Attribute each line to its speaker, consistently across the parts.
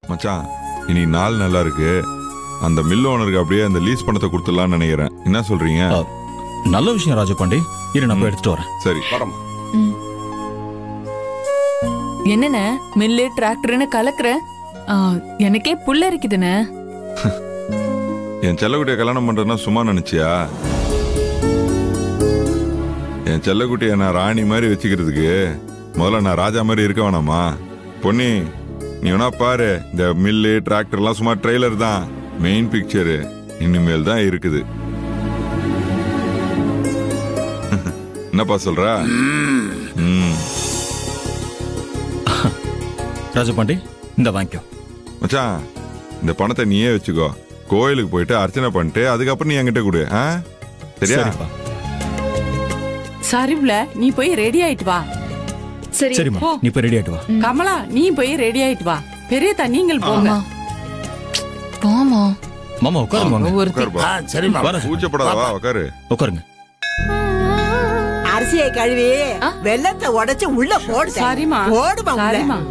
Speaker 1: மச்சான் இனி நாள் நல்லா இருக்கு அந்த மில் ஓனருக்கு அப்படியே அந்த லீஸ் பணத்தை கொடுத்துடலாம்னு நினைக்கிறேன் என்ன சொல்றீங்க
Speaker 2: ஆ, நல்ல விஷயம் ராஜபாண்டி இரு நான் போய் எடுத்துட்டு வரேன்
Speaker 1: சரி
Speaker 3: வரமா
Speaker 4: என்னண்ணே மில்லு டிராக்டர்னு கலக்குற ஆ, எனக்கே புல்ல இருக்குதுண்ணே
Speaker 1: என் செல்லக்குட்டியை கல்யாணம் பண்றதுன்னா சும்மா நினைச்சியா என் செல்லக்குட்டியை நான் ராணி மாதிரி வச்சுக்கிறதுக்கு முதல்ல நான் ராஜா மாதிரி இருக்க வேணாமா பொன்னி நீ வேணா பாரு இந்த மில்லு டிராக்டர்லாம் சும்மா ட்ரெய்லர் தான் மெயின் பிக்சரு இனிமேல் தான் இருக்குது என்னப்பா சொல்ற ம்
Speaker 2: ராஜபாண்டி இந்த வாங்கிக்கோ
Speaker 1: மச்சான் இந்த பணத்தை நீயே வச்சுக்கோ கோயிலுக்கு போயிட்டு அர்ச்சனை பண்ணிட்டு அதுக்கப்புறம் நீ என்கிட்ட கொடு ஆ சரியா
Speaker 2: சரிப்பா
Speaker 5: சரிப்ல நீ போய் ரெடி ஆயிட்டு வா
Speaker 6: சரி
Speaker 2: சரிம்மா
Speaker 5: போ.
Speaker 2: நீ போய் ரெடி ஆயிட்டு வா
Speaker 5: கமலா நீ போய் ரெடி ஆயிட்டு வா பெரியதா நீங்கள் போங்க
Speaker 4: போமா
Speaker 2: மாமா உட்காருங்க வாங்க
Speaker 4: ஒருத்தி
Speaker 1: உட்காருப்பா
Speaker 3: ஆ சரிம்மா
Speaker 2: வரேன் சார்.
Speaker 1: கூச்சப்படாதவா உட்காரு
Speaker 2: உட்காருங்க
Speaker 7: அரிசியை கழுவி வெள்ளத்தை உடைச்சு உள்ள போடு
Speaker 5: சரிம்மா
Speaker 7: போடுமா உள்ள
Speaker 5: சரிம்மா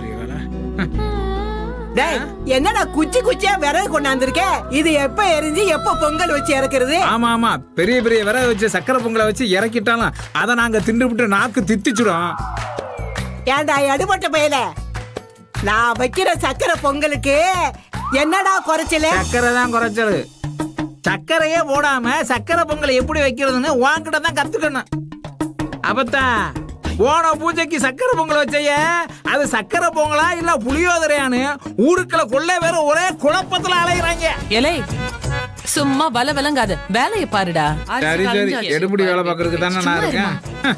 Speaker 7: டேய் என்னடா குச்சி குச்சியா விறகு கொண்டாந்துருக்க இது எப்ப எரிஞ்சு எப்ப பொங்கல் வச்சு இறக்குறது
Speaker 8: ஆமா ஆமா பெரிய பெரிய விறகு வச்சு சக்கரை பொங்கலை வச்சு இறக்கிட்டாலும் அதை நாங்க திண்டுபிட்டு நாக்கு தித்திச்சிடும்
Speaker 7: ஏன்டா எடுபட்ட பயல நான் வைக்கிற சக்கரை பொங்கலுக்கு என்னடா குறைச்சல
Speaker 8: சக்கரை தான் குறைச்சது சக்கரையே போடாம சக்கரை பொங்கலை எப்படி வைக்கிறதுன்னு உன்கிட்ட தான் கத்துக்கணும் அப்பத்தா போன பூஜைக்கு சக்கரை பொங்கல் வச்சைய அது சக்கரை பொங்கலா இல்ல புளியோதரையான்னு ஊருக்குள்ள கொள்ள வேற ஒரே குழப்பத்துல அலைகிறாங்க
Speaker 4: எலே சும்மா வல விளங்காத வேலைய பாருடா
Speaker 8: சரி சரி எடுபடி வேலை பார்க்கறதுக்கு தானே நான் இருக்கேன்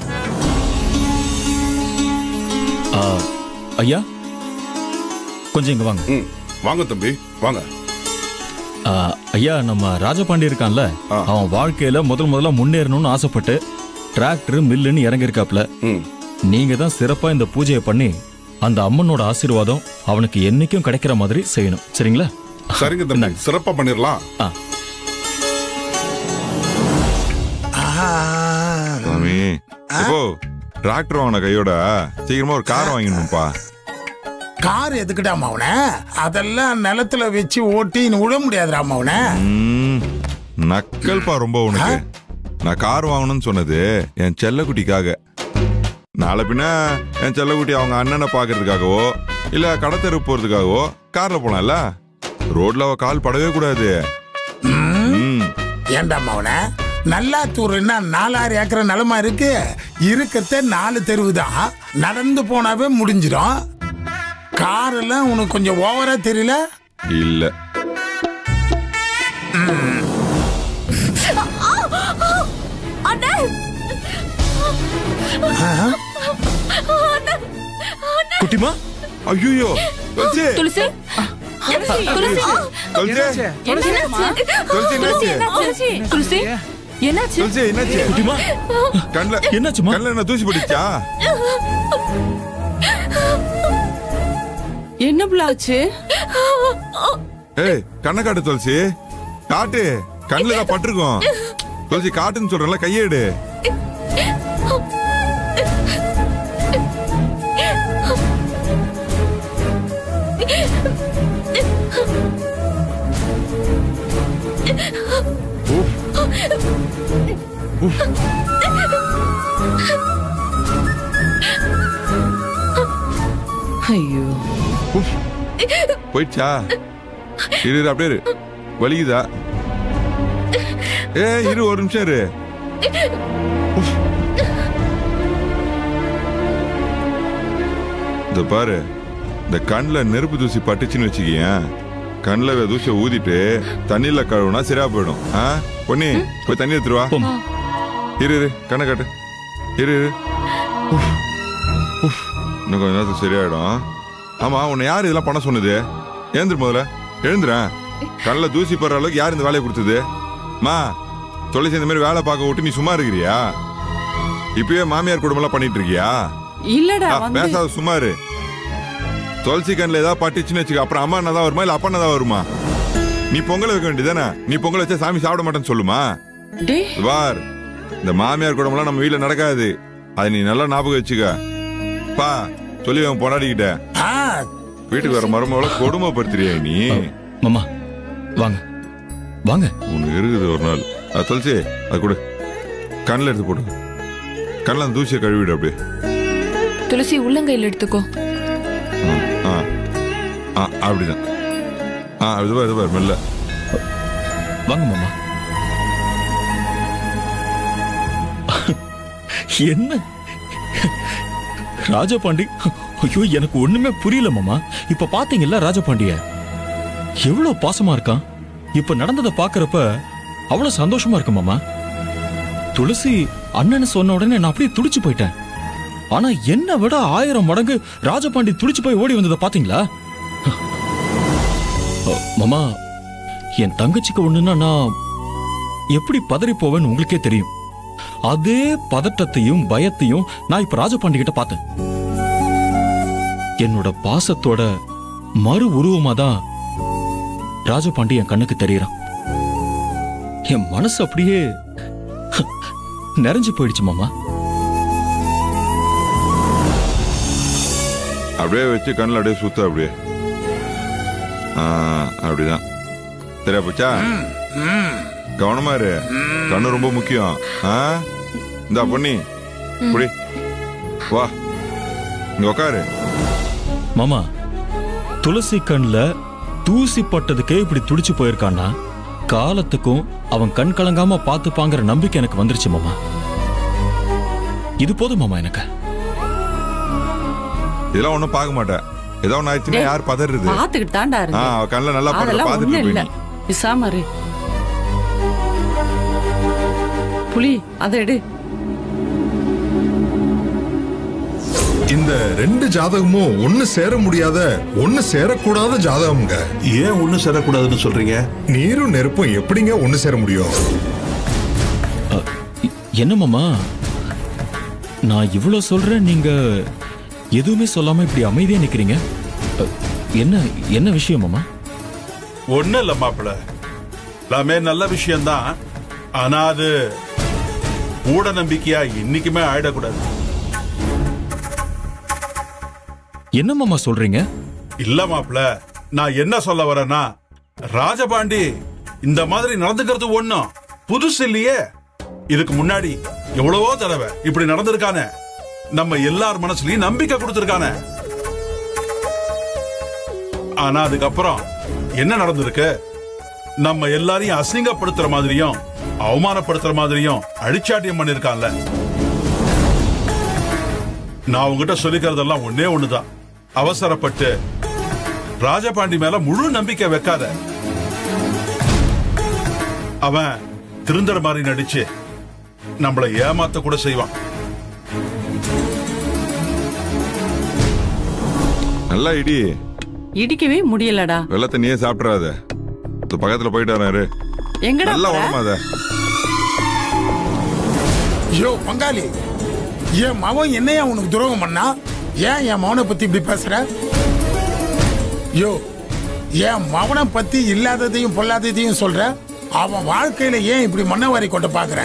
Speaker 2: ஆ, ஐயா கொஞ்சம் இங்க வாங்க
Speaker 3: ம் வாங்க தம்பி வாங்க
Speaker 2: ஆ, ஐயா நம்ம ராஜபாண்டி இருக்கான்ல
Speaker 3: ஆ.
Speaker 2: அவன் வாழ்க்கையில முதல் முதல்ல முன்னேறணும்னு ஆசைப்பட்டு டிராக்டர் மில்லுன்னு இறங்கியிருக்காப்ல
Speaker 3: ம்
Speaker 2: நீங்க தான் சிறப்பா இந்த பூஜையை பண்ணி அந்த அம்மனோட ஆசீர்வாதம் அவனுக்கு என்னைக்கும் கிடைக்கிற மாதிரி செய்யணும் சரிங்களா
Speaker 3: சரிங்க தம்பி சிறப்பா பண்ணிடலாம்
Speaker 2: ஆ
Speaker 1: சாமி இப்போ டிராக்டர் வாங்கின கையோட சீக்கிரமா ஒரு கார் வாங்கிடணும்ப்பா
Speaker 9: கார் எதுக்குடா மாவன அதெல்லாம் நிலத்துல வச்சு ஓட்டி நீ விட முடியாதுடா மாவன
Speaker 1: ம், நக்கல்ப்பா ரொம்ப உனக்கு நான் கார் வாங்கணும்னு சொன்னது என் செல்லக்குட்டிக்காக நாளை பின்ன என் செல்லக்குட்டி அவங்க அண்ணனை பார்க்கறதுக்காகவோ இல்ல கடத்தெரு போறதுக்காகவோ கார்ல போலாம்ல ரோட்ல அவ கால் படவே கூடாது ம்,
Speaker 9: ஏன்டா மாவன நல்லாத்தூர்னா நாலாறு ஏக்கர் நிலமா இருக்கு இருக்கிறத நாலு தெருவு தான் நடந்து போனாவே முடிஞ்சிடும் கார் எல்லாம் உனக்கு கொஞ்சம் ஓவரா தெரியல
Speaker 1: இல்ல
Speaker 2: குட்டிமா
Speaker 1: ஐயோ துளசி
Speaker 4: துளசி துளசி
Speaker 1: துளசி
Speaker 4: என்னாச்சு
Speaker 1: துளசி என்னாச்சு
Speaker 4: துளசி என்னாச்சு
Speaker 1: துளசி என்னாச்சு
Speaker 2: குட்டிமா
Speaker 1: கண்ணுல
Speaker 2: என்னாச்சுமா
Speaker 1: கண்ணுல என்ன தூசி பிடிச்சா
Speaker 5: என்ன பிளாச்சு
Speaker 1: ஏய் கண்ணை காட்டு துளசி காட்டு கண்ணுல தான் பட்டிருக்கோம் துளசி காட்டுன்னு சொல்றேன்ல கையேடு
Speaker 5: ஐயோ
Speaker 1: போயிடுச்சா இரு இரு, அப்படியே இரு வலிக்குதா ஏ இரு ஒரு நிமிஷம் இரு உஃப். இந்த பாரு இந்த கண்ணில் நெருப்பு தூசி பட்டுச்சுன்னு வச்சுக்கியேன் கண்ணில் தூசியை ஊதிட்டு தண்ணியில் கழுவுனா சரியா போயிடும் ஆ பொன்னி போய் தண்ணி எடுத்துருவா
Speaker 2: போம்மா.
Speaker 1: இரு இரு கண்ணை காட்டு இரு இரு உஃப். உஃப். இன்னும் கொஞ்ச நேரத்துக்கு சரியாயிடும் ஆமா உன்னை யார் இதெல்லாம் பண்ண சொன்னது எழுந்துரு முதல்ல எழுந்துறேன் கண்ணில் தூசி போடுற அளவுக்கு யார் இந்த வேலையை கொடுத்தது மா தொலைச்சி இந்த மாதிரி வேலை பார்க்க விட்டு நீ சும்மா இருக்கிறியா இப்பயே மாமியார் குடும்பம்லாம் பண்ணிட்டு இருக்கியா
Speaker 5: இல்லடா
Speaker 1: ஆ,
Speaker 5: வந்து
Speaker 1: பேசாத சும்மா இரு துளசி கண்ணில் ஏதாவது பட்டுச்சுன்னு வச்சுக்க அப்புறம் அம்மா என்ன தான் வருமா இல்ல அப்பா என்ன தான் வருமா நீ பொங்கல் வைக்க வேண்டியதானே நீ பொங்கல் வச்சா சாமி சாப்பிட மாட்டேன்னு சொல்லுமா
Speaker 5: டேய்
Speaker 1: வார் இந்த மாமியார் குடும்பம்லாம் நம்ம வீட்ல நடக்காது அதை நீ நல்லா ஞாபகம் வச்சுக்க பா சொல்லி அவன் பொண்டாடிக்கிட்ட
Speaker 9: ஆ
Speaker 1: வீட்டுக்கு வர மருமகளை கொடுமைப்படுத்துறியா நீ
Speaker 2: மாமா வாங்க வாங்க
Speaker 1: உனக்கு இருக்குது ஒரு நாள் அது தொலைச்சி அது கொடு கண்ணில் எடுத்து போடு கண்ணில் அந்த தூசியை கழுவிடு அப்படியே
Speaker 4: துளசி உள்ளங்கையில் எடுத்துக்கோ
Speaker 1: ஆ ஆ அப்படிதான் ஆ இது பாரு இது பாரு மெல்ல
Speaker 2: வாங்க மாமா என்ன ராஜபாண்டி ஐயோ எனக்கு ஒண்ணுமே புரியல மாமா இப்ப பாத்தீங்கல்ல ராஜபாண்டிய எவ்வளவு பாசமா இருக்கான் இப்ப நடந்ததை பாக்குறப்ப அவ்வளவு சந்தோஷமா இருக்கு மாமா துளசி அண்ணன் சொன்ன உடனே நான் அப்படியே துடிச்சு போயிட்டேன் ஆனா என்ன விட ஆயிரம் மடங்கு ராஜபாண்டி துடிச்சு போய் ஓடி வந்ததை பாத்தீங்களா அ, மாமா என் தங்கச்சிக்கு ஒண்ணுன்னா நான் எப்படி பதறி போவேன்னு உங்களுக்கே தெரியும் அதே பதட்டத்தையும் பயத்தையும் நான் இப்ப ராஜபாண்டி கிட்ட பார்த்தேன் என்னோட பாசத்தோட மறு உருவமா தான் ராஜபாண்டி என் கண்ணுக்கு தெரியறான் என் மனசு அப்படியே நிறைஞ்சு போயிடுச்சு மாமா
Speaker 1: அப்படியே வச்சு கண்ணில் அப்படியே சுத்த அப்படியே ஆ அப்படிதான் சரியா போச்சா கவனமா இரு கண்ணு ரொம்ப முக்கியம் ஆ இந்தா பொன்னி புடி வா இங்க உக்காரு
Speaker 2: மாமா துளசி கண்ல தூசி பட்டதுக்கே இப்படி துடிச்சு போயிருக்கான்னா காலத்துக்கும் அவன் கண் கலங்காம பார்த்துப்பாங்கிற நம்பிக்கை எனக்கு வந்துருச்சு மாமா இது போதும் மாமா எனக்கு
Speaker 1: இதெல்லாம் ஒண்ணும் பார்க்க மாட்டேன் ஏதோ ஒண்ணு ஆயிடுச்சுன்னா யார் பதறது
Speaker 5: பாத்துக்கிட்டு தாண்டா
Speaker 1: ஆ
Speaker 5: இருக்கு
Speaker 1: அவ கண்ணில் நல்லா படுற
Speaker 5: அதெல்லாம்
Speaker 1: பார்த்துட்டு
Speaker 5: ஒண்ணும் இல்ல
Speaker 1: இருப்பீங்க
Speaker 5: பிசாம இரு புலி அதை எடு
Speaker 6: இந்த ரெண்டு ஜாதகமும் ஒண்ணு சேர முடியாத ஒண்ணு சேரக்கூடாத ஜாதகம்ங்க
Speaker 3: ஏன் ஒன்றும் சேரக்கூடாதுன்னு சொல்றீங்க
Speaker 6: நீரும் நெருப்பும் எப்படிங்க ஒண்ணு சேர முடியும்
Speaker 2: அ, இ- என்ன மாமா நான் இவ்வளவு சொல்றேன் நீங்க எதுவுமே சொல்லாம இப்படி அமைதியா நிக்கிறீங்க அ, என்ன என்ன விஷயம் மாமா
Speaker 3: ஒன்றும் இல்லை மாப்பிள்ள எல்லாமே நல்ல விஷயம்தான் ஆனா அது மூட நம்பிக்கையா இன்னைக்குமே ஆயிடக்கூடாது
Speaker 2: என்ன மாமா சொல்றீங்க
Speaker 3: இல்ல மாப்பிள்ள நான் என்ன சொல்ல வரேன்னா ராஜபாண்டி இந்த மாதிரி நடந்துக்கிறது ஒண்ணும் புதுசு இல்லையே இதுக்கு முன்னாடி எவ்வளவோ தடவை இப்படி நடந்திருக்கானே நம்ம எல்லார் மனசுலயும் நம்பிக்கை கொடுத்திருக்கானே ஆனா அதுக்கப்புறம் என்ன நடந்திருக்கு நம்ம எல்லாரையும் அசிங்கப்படுத்துற மாதிரியும் அவமானப்படுத்துற மாதிரியும் அழிச்சாட்டியம் பண்ணிருக்கான்ல நான் உங்ககிட்ட சொல்லிக்கிறதெல்லாம் ஒன்னே ஒண்ணுதான் அவசரப்பட்டு ராஜபாண்டி மேல முழு நம்பிக்கை வைக்காத அவன் திருந்தற மாதிரி நடிச்சு நம்மளை ஏமாத்த கூட செய்வான்
Speaker 1: நல்லா இடி
Speaker 5: இடிக்கவே முடியலடா
Speaker 1: வெள்ளத்தை நீயே சாப்பிட்றாத பக்கத்துல போயிட்டு வராரு
Speaker 5: எங்கடா
Speaker 1: நல்லா
Speaker 5: போற?
Speaker 1: உடமாத
Speaker 9: ஐயோ பங்காளி என் மவன் என்னையா உனக்கு துரோகம் பண்ணா ஏன் என் மவனை பத்தி இப்படி பேசுற யோ என் மவனை பத்தி இல்லாததையும் பொல்லாததையும் சொல்ற அவன் வாழ்க்கையில ஏன் இப்படி மண்ணவாரி கொண்டு பாக்குற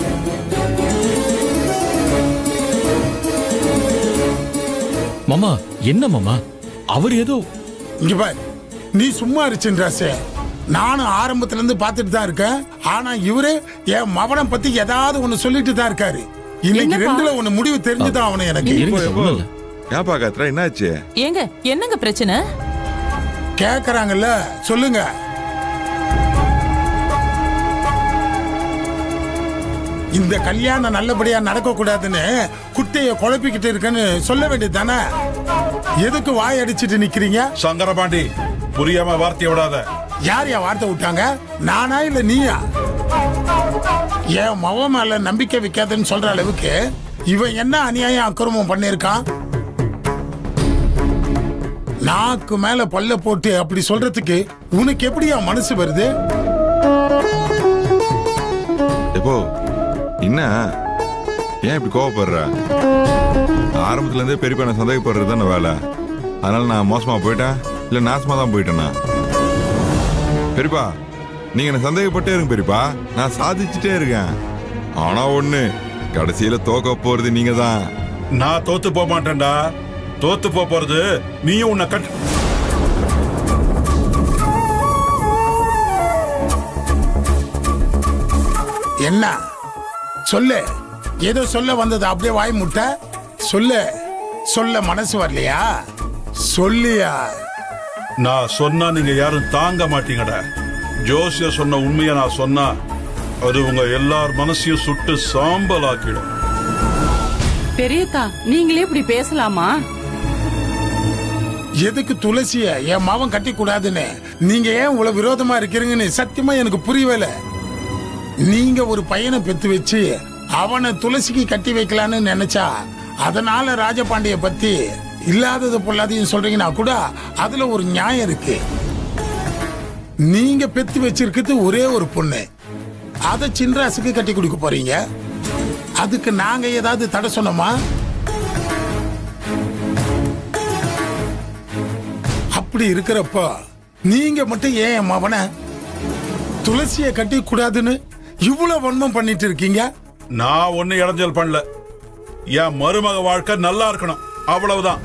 Speaker 2: மாமா என்ன மாமா அவர் ஏதோ
Speaker 9: இங்க பார் நீ சும்மா இருச்சுன்றாசே நானும் ஆரம்பத்துல இருந்து பார்த்துட்டு தான் இருக்கேன் ஆனா இவரு என் மவனை பத்தி ஏதாவது ஒண்ணு சொல்லிட்டு தான் இருக்காரு இன்னைக்கு
Speaker 5: என்னப்பா?
Speaker 9: ரெண்டுல ஒண்ணு முடிவு தெரிஞ்சுதான் அவனை எனக்கு
Speaker 2: இருங்க சார், ஒண்ணும் இல்ல.
Speaker 1: ஏன்பா கத்துறா என்னாச்சு
Speaker 4: ஏங்க என்னங்க பிரச்சனை
Speaker 9: கேக்குறாங்கல்ல சொல்லுங்க இந்த கல்யாணம் நல்லபடியா நடக்க கூடாதுன்னு குட்டைய குழப்பிக்கிட்டு இருக்கேன்னு சொல்ல வேண்டியது தானே எதுக்கு வாய் அடிச்சிட்டு நிக்கிறீங்க
Speaker 3: சங்கரபாண்டி புரியாம வார்த்தையை விடாத
Speaker 9: யார் யா வார்த்தை விட்டாங்க நானா இல்ல நீயா என் மவ மேல நம்பிக்கை வைக்காதுன்னு சொல்ற அளவுக்கு இவன் என்ன அநியாயம் அக்கிரமம் பண்ணிருக்கான் நாக்கு மேல பல்ல போட்டு அப்படி சொல்றதுக்கு உனக்கு எப்படியா மனசு வருது
Speaker 1: எப்போ என்ன ஏன் இப்படி கோவப்படுற ஆரம்பத்துல இருந்தே பெரியப்பா நான் சந்தேகப்படுறது தானே வேலை அதனால நான் மோசமா போயிட்டேன் இல்ல நாசமா தான் போயிட்டேனா பெரியப்பா நீங்க என்ன சந்தேகப்பட்டே இருங்க பெரியப்பா நான் சாதிச்சுட்டே இருக்கேன் ஆனா ஒண்ணு கடைசியில தோக்க போறது நீங்க தான்
Speaker 3: நான் தோத்து போக மாட்டேன்டா தோத்து போக போறது நீயும் உன்னை கட்
Speaker 9: என்ன சொல்லு ஏதோ சொல்ல வந்தது அப்படியே வாய் முட்ட சொல்லு சொல்ல மனசு வரலையா சொல்லியா
Speaker 3: நான் சொன்னா நீங்க யாரும் தாங்க மாட்டீங்கடா ஜோசியர் சொன்ன உண்மையை நான் சொன்னா அது உங்க எல்லார் மனசையும் சுட்டு சாம்பல் ஆக்கிடும்
Speaker 5: பெரியத்தா நீங்களே இப்படி பேசலாமா
Speaker 9: எதுக்கு துளசிய என் மாவன் கட்டி கூடாதுன்னு நீங்க ஏன் இவ்வளவு விரோதமா இருக்கிறீங்கன்னு சத்தியமா எனக்கு புரியல நீங்க ஒரு பையனை பெத்து வச்சு அவனை துளசிக்கு கட்டி வைக்கலான்னு நினைச்சா அதனால ராஜபாண்டிய பத்தி இல்லாதது பொல்லாதையும் சொல்றீங்கன்னா கூட அதுல ஒரு நியாயம் இருக்கு நீங்க பெத்து வச்சிருக்கிறது ஒரே ஒரு பொண்ணு அதை சின்ராசுக்கு கட்டி கொடுக்க போறீங்க அதுக்கு நாங்க ஏதாவது தடை சொன்னோமா அப்படி இருக்கிறப்ப நீங்க மட்டும் ஏன் என் மவனை துளசிய கட்டி கூடாதுன்னு இவ்வளவு வன்மம் பண்ணிட்டு இருக்கீங்க
Speaker 3: நான் ஒண்ணு இடைஞ்சல் பண்ணல என் மருமக வாழ்க்கை நல்லா இருக்கணும் அவ்வளவுதான்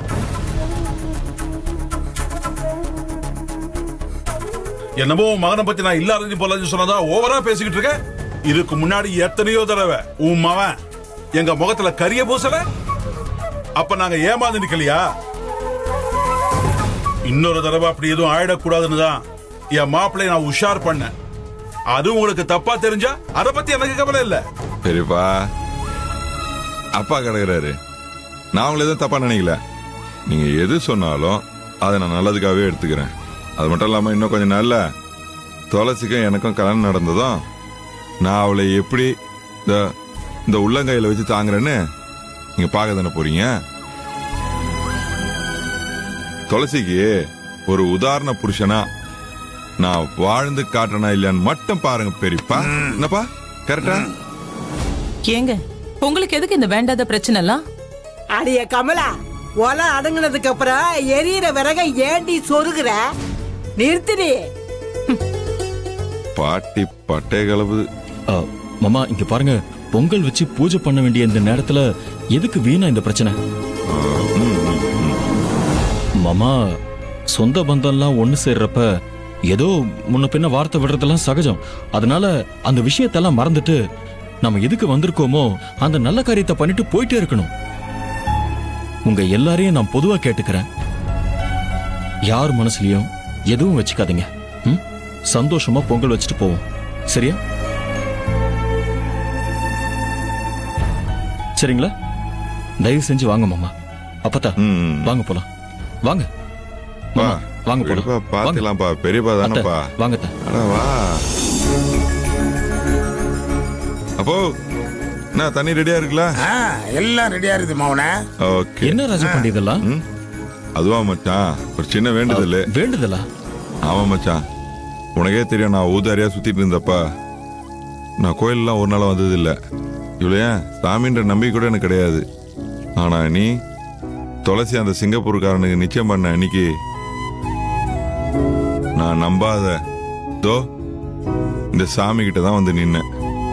Speaker 3: என்னமோ உன் மகனை பத்தி நான் இல்லாதது போல சொன்னதா ஓவரா பேசிக்கிட்டு இருக்க இதுக்கு முன்னாடி எத்தனையோ தடவை உன் மவன் எங்க முகத்துல கரிய பூசல அப்ப நாங்க ஏமாந்து நிக்கலையா இன்னொரு தடவை அப்படி எதுவும் ஆயிடக்கூடாதுன்னு தான் என் மாப்பிள்ளைய நான் உஷார் பண்ணேன் அது உங்களுக்கு தப்பா தெரிஞ்சா அத பத்தி எனக்கு கவலை இல்ல
Speaker 1: பெரியப்பா அப்பா கிடக்குறாரு நான் உங்களை எதுவும் தப்பா நினைக்கல நீங்க எது சொன்னாலும் அதை நான் நல்லதுக்காகவே எடுத்துக்கிறேன் அது மட்டும் இல்லாம இன்னும் கொஞ்சம் நாள்ல துளசிக்கும் எனக்கும் கல்யாணம் நடந்ததும் நான் அவளை எப்படி இந்த இந்த உள்ளங்கையில வச்சு தாங்குறேன்னு நீங்க பார்க்க தானே போறீங்க துளசிக்கு ஒரு உதாரண புருஷனா நான் வாழ்ந்து காட்டுறனா இல்லையான்னு மட்டும் பாருங்க பெரியப்பா என்னப்பா கரெக்டா
Speaker 10: ஏங்க உங்களுக்கு எதுக்கு இந்த வேண்டாத பிரச்சனை எல்லாம்
Speaker 7: அடிய கமலா ஒலை அடங்குனதுக்கு அப்புறம் எரியற விறக ஏண்டி சொருகுற நிறுத்திடி
Speaker 1: பாட்டி பட்டை கலவுது
Speaker 2: ஆ, மாமா இங்க பாருங்க பொங்கல் வச்சு பூஜை பண்ண வேண்டிய இந்த நேரத்துல எதுக்கு வீணா இந்த பிரச்சனை மாமா சொந்த பந்தம்லாம் ஒண்ணு சேர்றப்ப ஏதோ முன்ன பின்ன வார்த்தை விடுறதெல்லாம் சகஜம் அதனால அந்த விஷயத்தெல்லாம் மறந்துட்டு நம்ம எதுக்கு வந்திருக்கோமோ அந்த நல்ல காரியத்தை பண்ணிட்டு போயிட்டே இருக்கணும் உங்க எல்லாரையும் நான் பொதுவா கேட்டுக்கிறேன் யார் மனசுலயும் எதுவும் வச்சுக்காதீங்க ம்? சந்தோஷமா பொங்கல் வச்சுட்டு போவோம் சரியா சரிங்களா தயவு செஞ்சு வாங்க மாமா அப்பத்தா
Speaker 1: ம்.
Speaker 2: வாங்க போலாம் வாங்க
Speaker 1: பா,
Speaker 2: மாமா, வாங்க
Speaker 1: பெரியப்பா,
Speaker 2: போலாம்
Speaker 1: பாத்துக்கலாம்ப்பா பெரியப்பா தானப்பா
Speaker 2: வாங்க அத்தை.
Speaker 1: அட வா அப்போ என்ன தண்ணி ரெடியா இருக்குல்ல
Speaker 9: ஆ, எல்லாம் ரெடியா இருக்குது மவனே
Speaker 1: ஓகே
Speaker 2: என்ன ராஜபாண்டி இதெல்லாம்
Speaker 1: ம்? அதுவா மச்சான் ஒரு சின்ன வேண்டுதல்
Speaker 2: வேண்டுதலா
Speaker 1: ஆமா மச்சான் உனக்கே தெரியும் நான் ஊதாரியா சுத்திட்டு இருந்தப்ப நான் கோயிலெல்லாம் ஒரு நாள் வந்தது இல்ல இவ்வளோ ஏன் சாமின்ற நம்பிக்கை கூட எனக்கு கிடையாது ஆனா நீ துளசி அந்த சிங்கப்பூர்காரனுக்கு நிச்சயம் பண்ண அன்னைக்கு நான் நம்பாத தோ இந்த சாமி கிட்ட தான் வந்து நின்னேன்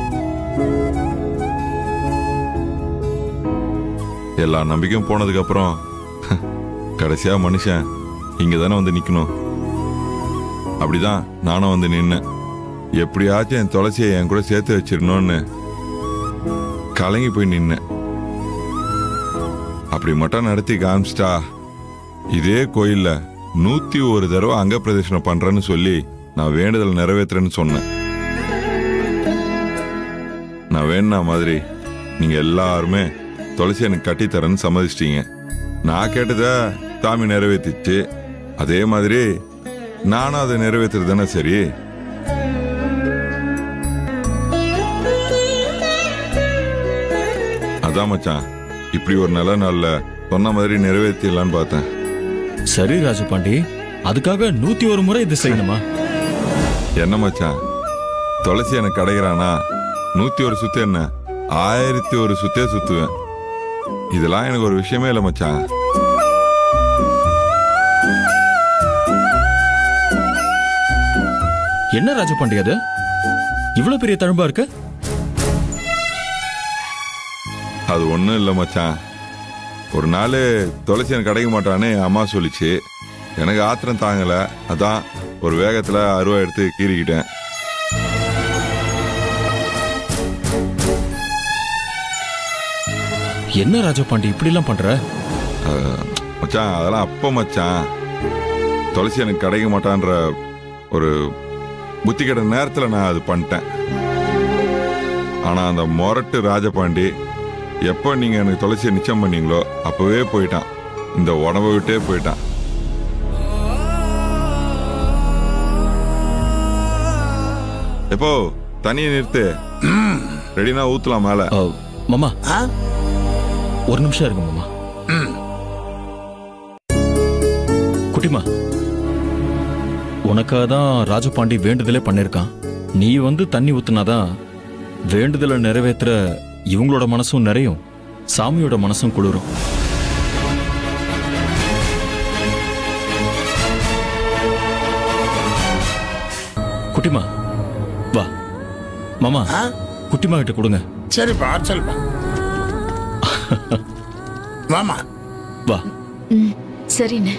Speaker 1: எல்லா நம்பிக்கையும் போனதுக்கு அப்புறம் கடைசியா மனுஷன் இங்க தானே வந்து நிக்கணும் அப்படிதான் நானும் வந்து நின்னேன் எப்படியாச்சும் என் துளசியை என் கூட சேர்த்து வச்சிடணும்னு கலங்கி போய் நின்னேன் அப்படி மட்டும் நடத்தி காமிச்சிட்டா இதே கோயில்ல நூத்தி ஒரு தடவை அங்க பிரதட்சணம் பண்றேன்னு சொல்லி நான் வேண்டுதல் நிறைவேத்துறேன்னு சொன்னேன் நான் வேணா மாதிரி நீங்க எல்லாருமே துளசி எனக்கு கட்டித்தரேன்னு சம்மதிச்சிட்டீங்க நான் கேட்டத சாமி நிறைவேத்திச்சு அதே மாதிரி நானும் அதை நிறைவேற்றுறது தானே சரி அதான் மச்சான் இப்படி ஒரு நல்ல நாள்ல சொன்ன மாதிரி நிறைவேற்றிடலான்னு பார்த்தேன்
Speaker 2: சரி ராஜபாண்டி அதுக்காக நூத்தி ஒரு முறை இது செய்யணுமா
Speaker 1: என்ன மச்சான் துளசி எனக்கு கிடைக்கிறானா நூத்தி ஒரு சுத்து என்ன ஆயிரத்தி ஒரு சுத்தே சுத்துவேன் இதெல்லாம் எனக்கு ஒரு விஷயமே இல்லை மச்சான்
Speaker 2: என்ன ராஜபாண்டி அது இவ்வளவு பெரிய தழும்பா இருக்கு
Speaker 1: அது ஒண்ணும் இல்லை மச்சான் ஒரு நாள் துளசி எனக்கு கிடைக்க மாட்டான்னு என் அம்மா சொல்லிச்சு எனக்கு ஆத்திரம் தாங்கல அதான் ஒரு வேகத்துல அருவா எடுத்து கீறிக்கிட்டேன்
Speaker 2: என்ன ராஜபாண்டி இப்படிலாம் பண்ற
Speaker 1: அஹ், மச்சான் அதெல்லாம் அப்ப மச்சான் துளசி எனக்கு கிடைக்க மாட்டான்ற ஒரு புத்தி கெட்ட நேரத்துல நான் அது பண்ணிட்டேன் ஆனா அந்த மொரட்டு ராஜபாண்டி எப்போ நீங்க எனக்கு துளசியை நிச்சயம் பண்ணீங்களோ அப்பவே போயிட்டான் இந்த உடம்ப விட்டே போயிட்டான் எப்போ தண்ணியை நிறுத்து ரெடினா ஊத்தலாம் மேல
Speaker 2: அஹ், மாமா
Speaker 9: ஆ?
Speaker 2: ஒரு நிமிஷம் இருங்க மாமா குட்டிமா உனக்காக தான் ராஜபாண்டி வேண்டுதலே பண்ணிருக்கான் நீ வந்து தண்ணி ஊத்துனாதான் வேண்டுதலை நிறைவேத்துற இவங்களோட மனசும் நிறையும் சாமியோட மனசும் குளிரும் குட்டிமா வா மாமா
Speaker 9: ஆ?
Speaker 2: குட்டிமா கிட்ட கொடுங்க
Speaker 9: சரிப்பா சொல்லுப்பா வாமா
Speaker 2: வா
Speaker 11: ம் சரிண்ணே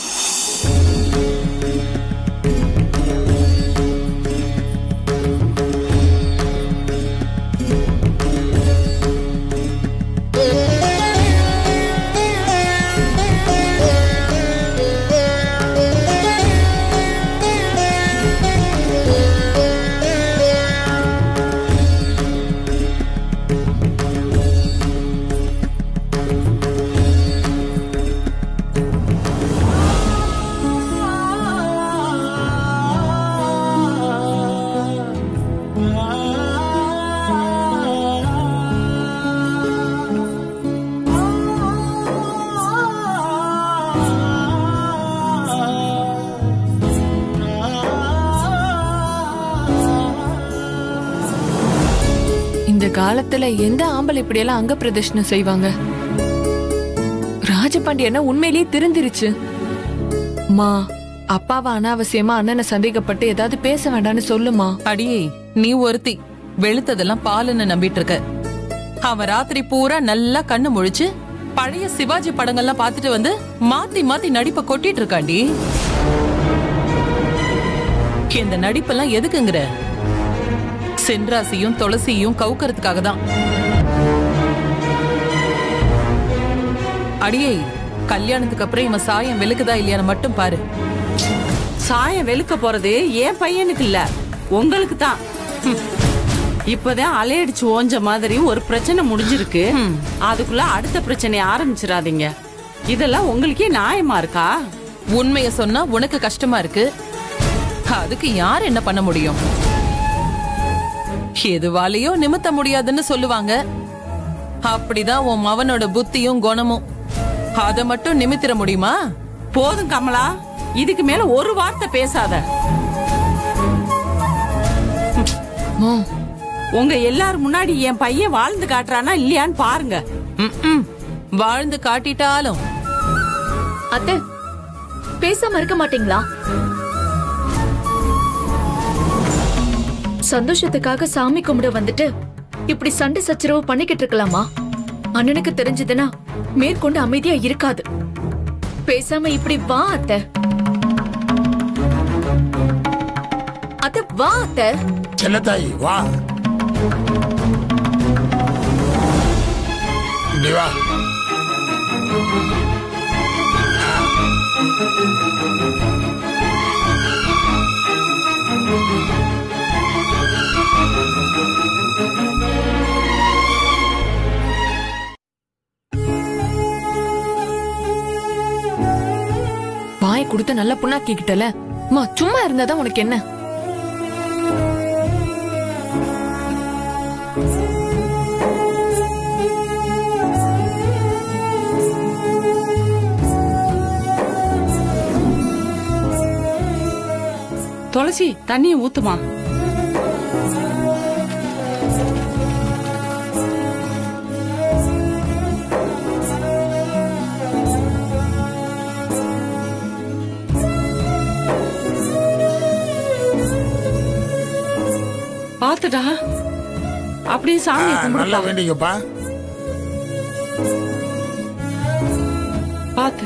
Speaker 4: இந்த காலத்துல எந்த ஆம்பளை இப்படியெல்லாம் அங்க பிரதர்ஷனம் செய்வாங்க ராஜபாண்டி என்ன உண்மையிலேயே திருந்திருச்சு மா அப்பாவை அனாவசியமா அண்ணனை சந்தேகப்பட்டு ஏதாவது பேச வேண்டாம்னு சொல்லுமா
Speaker 10: அடியே நீ ஒருத்தி வெளுத்ததெல்லாம் பாலுன்னு நம்பிட்டு இருக்க அவன் ராத்திரி பூரா நல்லா கண்ணு முழிச்சு பழைய சிவாஜி படங்கள்லாம் பார்த்துட்டு வந்து மாத்தி மாத்தி நடிப்பை கொட்டிட்டு இருக்காண்டி இந்த நடிப்பெல்லாம் எதுக்குங்கிற சென்றாசியும் துளசியும் கவுக்கறதுக்காக தான் அடியே கல்யாணத்துக்கு அப்புறம் இவன் சாயம் வெளுக்குதா இல்லையான்னு மட்டும் பாரு
Speaker 5: சாயம் வெளுக்க போறது என் பையனுக்கு இல்ல உங்களுக்கு தான் ஹம். இப்பதான் அலையடிச்சு ஓஞ்ச மாதிரி ஒரு பிரச்சனை முடிஞ்சிருக்கு அதுக்குள்ள அடுத்த பிரச்சனையை ஆரம்பிச்சிடாதீங்க இதெல்லாம் உங்களுக்கே நியாயமா இருக்கா
Speaker 10: உண்மைய சொன்னா உனக்கு கஷ்டமா இருக்கு அதுக்கு யார் என்ன பண்ண முடியும் எதுவாலேயோ நிமித்த முடியாதுன்னு சொல்லுவாங்க அப்படிதான் உன் மவனோட புத்தியும் குணமும் அத மட்டும் நிமித்திர முடியுமா
Speaker 5: போதும் கமலா இதுக்கு மேல ஒரு வார்த்தை பேசாத
Speaker 4: மோ
Speaker 5: உங்க எல்லாரும் முன்னாடி என் பையன் வாழ்ந்து காட்டுறானா இல்லையான்னு பாருங்க
Speaker 10: ம்ம். வாழ்ந்து காட்டிட்டாலும்
Speaker 11: அத்தை பேசாம இருக்க மாட்டீங்களா சந்தோஷத்துக்காக சாமி கும்பிட வந்துட்டு இப்படி சண்டை சச்சரவு பண்ணிக்கிட்டு இருக்கலாமா அண்ணனுக்கு தெரிஞ்சதுன்னா மேற்கொண்டு அமைதியா இருக்காது பேசாம இப்படி வா அத்தை அத்தை வா அத்தை
Speaker 9: செல்லத்தாயி வா இப்படி வா
Speaker 4: வாய் கொடுத்து நல்லா புண்ணாக்கிக்கிட்டல மா சும்மா இருந்தாதான் உனக்கு என்ன
Speaker 5: துளசி தண்ணியை ஊத்துமா பாத்துடா அப்படியே சாமியை
Speaker 9: ஆ, நல்லா
Speaker 5: கும்பிடுப்பா
Speaker 9: வேண்டிக்கப்பா
Speaker 5: பாத்து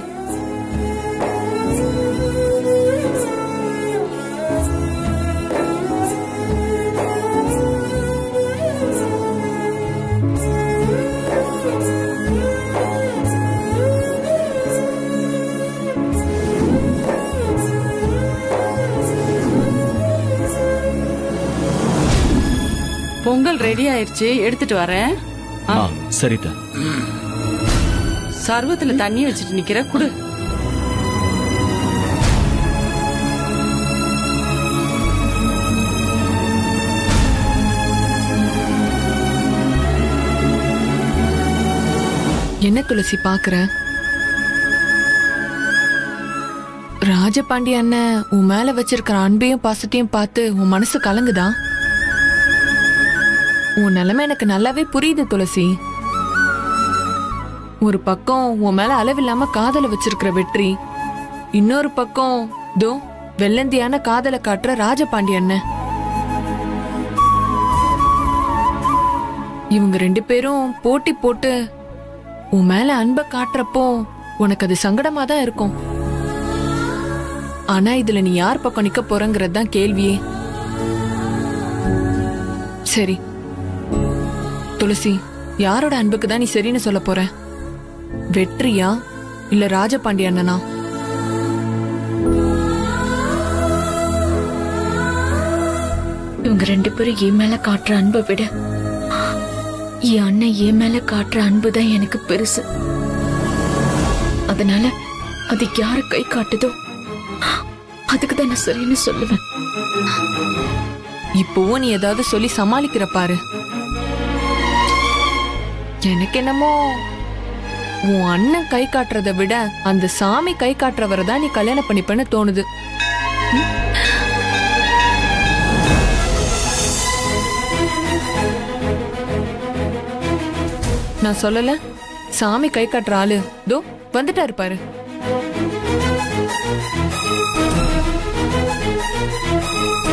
Speaker 5: பொங்கல் ரெடி ஆயிருச்சு எடுத்துட்டு வரேன்
Speaker 2: ஆ சரிதா
Speaker 5: சர்வத்துல தண்ணி வச்சுட்டு நிக்கிற குடு
Speaker 4: என்ன துளசி பாக்குற ராஜபாண்டி அண்ணன் உன் மேல வச்சிருக்கிற அன்பையும் பாசத்தையும் பார்த்து உன் மனசு கலங்குதா உன் நிலைமை எனக்கு நல்லாவே புரியுது துளசி ஒரு பக்கம் உன் மேல அளவில்லாம காதல வச்சிருக்கிற வெற்றி இன்னொரு பக்கம் தோ வெள்ளந்தியான காதலை காட்டுற ராஜபாண்டி அண்ணன் இவங்க ரெண்டு பேரும் போட்டி போட்டு உன் மேல அன்பை காட்டுறப்போ உனக்கு அது சங்கடமா தான் இருக்கும் ஆனா இதுல நீ யார் பக்கம் நிக்க போறங்கிறது தான் கேள்வியே சரி துளசி யாரோட அன்புக்கு தான் நீ சரின்னு சொல்ல போற வெற்றியா இல்ல ராஜபாண்டி அண்ணனா
Speaker 11: இவங்க ரெண்டு பேரும் என் மேல காட்டுற அன்பை விட என் அண்ணன் என் மேல காட்டுற அன்பு தான் எனக்கு பெருசு அதனால அது யாரு கை காட்டுதோ அதுக்கு தான் நான் சரின்னு சொல்லுவேன்
Speaker 4: இப்போவும் நீ ஏதாவது சொல்லி சமாளிக்கிற பாரு எனக்கு என்னமோ உன் அண்ணன் கை காட்டுறத விட அந்த சாமி கை காட்டுறவரை தான் நீ கல்யாணம் பண்ணிப்பேன்னு தோணுது நான் சொல்லல சாமி கை காட்டுற ஆளு தோ வந்துட்டாரு பாரு
Speaker 11: ஆ